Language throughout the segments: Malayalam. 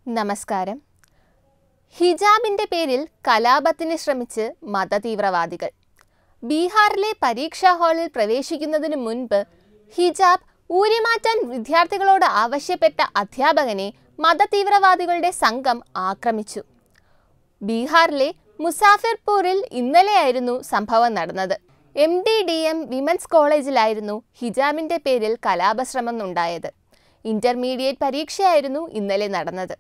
നമസ്കാരം ഹിജാബിന്റെ പേരിൽ കലാപത്തിന് ശ്രമിച്ച് മതതീവ്രവാദികൾ ബീഹാറിലെ പരീക്ഷാ ഹാളിൽ പ്രവേശിക്കുന്നതിന് മുൻപ് ഹിജാബ് ഊരിമാറ്റാൻ വിദ്യാർത്ഥികളോട് ആവശ്യപ്പെട്ട അധ്യാപകനെ മതതീവ്രവാദികളുടെ സംഘം ആക്രമിച്ചു ബീഹാറിലെ മുസാഫിർപൂരിൽ ഇന്നലെയായിരുന്നു സംഭവം നടന്നത് M D D M women's കോളേജിലായിരുന്നു ഹിജാബിന്റെ പേരിൽ കലാപശ്രമം ഉണ്ടായത് ഇന്റർമീഡിയറ്റ് പരീക്ഷയായിരുന്നു ഇന്നലെ നടന്നത്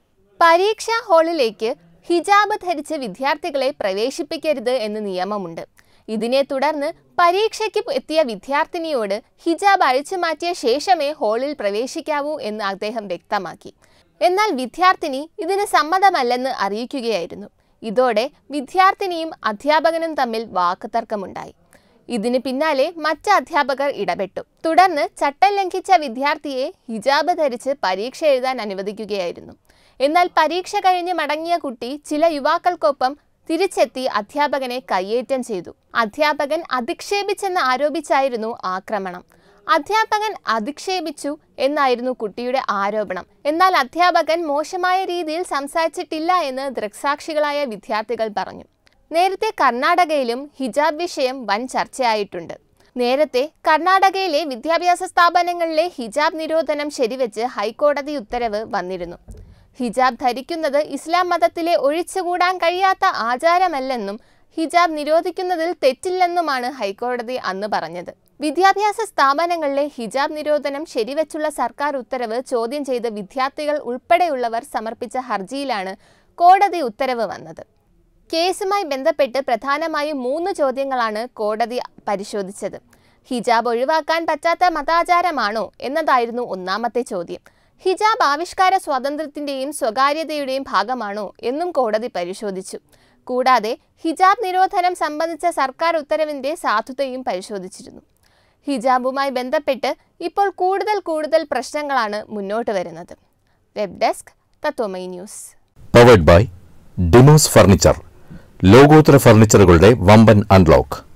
പരീക്ഷാ ഹാളിലേക്ക് ഹിജാബ് ധരിച്ച് വിദ്യാർത്ഥികളെ പ്രവേശിപ്പിക്കരുത് എന്ന് നിയമമുണ്ട് ഇതിനെ തുടർന്ന് പരീക്ഷയ്ക്ക് എത്തിയ വിദ്യാർത്ഥിനിയോട് ഹിജാബ് അഴിച്ചു മാറ്റിയ ശേഷമേ ഹാളിൽ പ്രവേശിക്കാവൂ എന്ന് അദ്ദേഹം വ്യക്തമാക്കി എന്നാൽ വിദ്യാർത്ഥിനി ഇതിന് സമ്മതമല്ലെന്ന് അറിയിക്കുകയായിരുന്നു ഇതോടെ വിദ്യാർത്ഥിനിയും അധ്യാപകനും തമ്മിൽ വാക്കുതർക്കമുണ്ടായി ഇതിന് പിന്നാലെ മറ്റ് അധ്യാപകർ ഇടപെട്ടു തുടർന്ന് ചട്ടം ലംഘിച്ച വിദ്യാർത്ഥിയെ ഹിജാബ് ധരിച്ച് പരീക്ഷ എഴുതാൻ അനുവദിക്കുകയായിരുന്നു എന്നാൽ പരീക്ഷ കഴിഞ്ഞ് മടങ്ങിയ കുട്ടി ചില യുവാക്കൾക്കൊപ്പം തിരിച്ചെത്തി അധ്യാപകനെ കയ്യേറ്റം ചെയ്തു അധ്യാപകൻ അധിക്ഷേപിച്ചെന്ന് ആരോപിച്ചായിരുന്നു ആക്രമണം അധ്യാപകൻ അധിക്ഷേപിച്ചു എന്നായിരുന്നു കുട്ടിയുടെ ആരോപണം എന്നാൽ അധ്യാപകൻ മോശമായ രീതിയിൽ സംസാരിച്ചിട്ടില്ല എന്ന് ദൃക്സാക്ഷികളായ വിദ്യാർത്ഥികൾ പറഞ്ഞു നേരത്തെ കർണാടകയിലും ഹിജാബ് വിഷയം വൻ ചർച്ചയായിട്ടുണ്ട് നേരത്തെ കർണാടകയിലെ വിദ്യാഭ്യാസ സ്ഥാപനങ്ങളിലെ ഹിജാബ് നിരോധനം ശരിവെച്ച് ഹൈക്കോടതി ഉത്തരവ് വന്നിരുന്നു ഹിജാബ് ധരിക്കുന്നത് ഇസ്ലാം മതത്തിലെ ഒഴിച്ചുകൂടാൻ കഴിയാത്ത ആചാരമല്ലെന്നും ഹിജാബ് നിരോധിക്കുന്നതിൽ തെറ്റില്ലെന്നുമാണ് ഹൈക്കോടതി അന്ന് പറഞ്ഞത് വിദ്യാഭ്യാസ സ്ഥാപനങ്ങളിലെ ഹിജാബ് നിരോധനം ശരിവെച്ചുള്ള സർക്കാർ ഉത്തരവ് ചോദ്യം ചെയ്ത് വിദ്യാർത്ഥികൾ ഉൾപ്പെടെയുള്ളവർ സമർപ്പിച്ച ഹർജിയിലാണ് കോടതി ഉത്തരവ് വന്നത് കേസുമായി ബന്ധപ്പെട്ട് പ്രധാനമായും മൂന്ന് ചോദ്യങ്ങളാണ് കോടതി പരിശോധിച്ചത് ഹിജാബ് ഒഴിവാക്കാൻ പറ്റാത്ത മതാചാരമാണോ എന്നതായിരുന്നു ഒന്നാമത്തെ ചോദ്യം ഹിജാബ് ആവിഷ്കാര സ്വാതന്ത്ര്യത്തിന്റെയും സ്വകാര്യതയുടെയും ഭാഗമാണോ എന്നും കോടതി പരിശോധിച്ചു കൂടാതെ ഹിജാബ് നിരോധനം സംബന്ധിച്ച സർക്കാർ ഉത്തരവിന്റെ സാധുതയും പരിശോധിച്ചിരുന്നു ഹിജാബുമായി ബന്ധപ്പെട്ട് ഇപ്പോൾ കൂടുതൽ കൂടുതൽ പ്രശ്നങ്ങളാണ് മുന്നോട്ട് വരുന്നത് web desk Tatwamayi news powered by Demos furniture ലോകോത്തര ഫർണിച്ചറുകളുടെ വമ്പൻ അൺലോക്ക്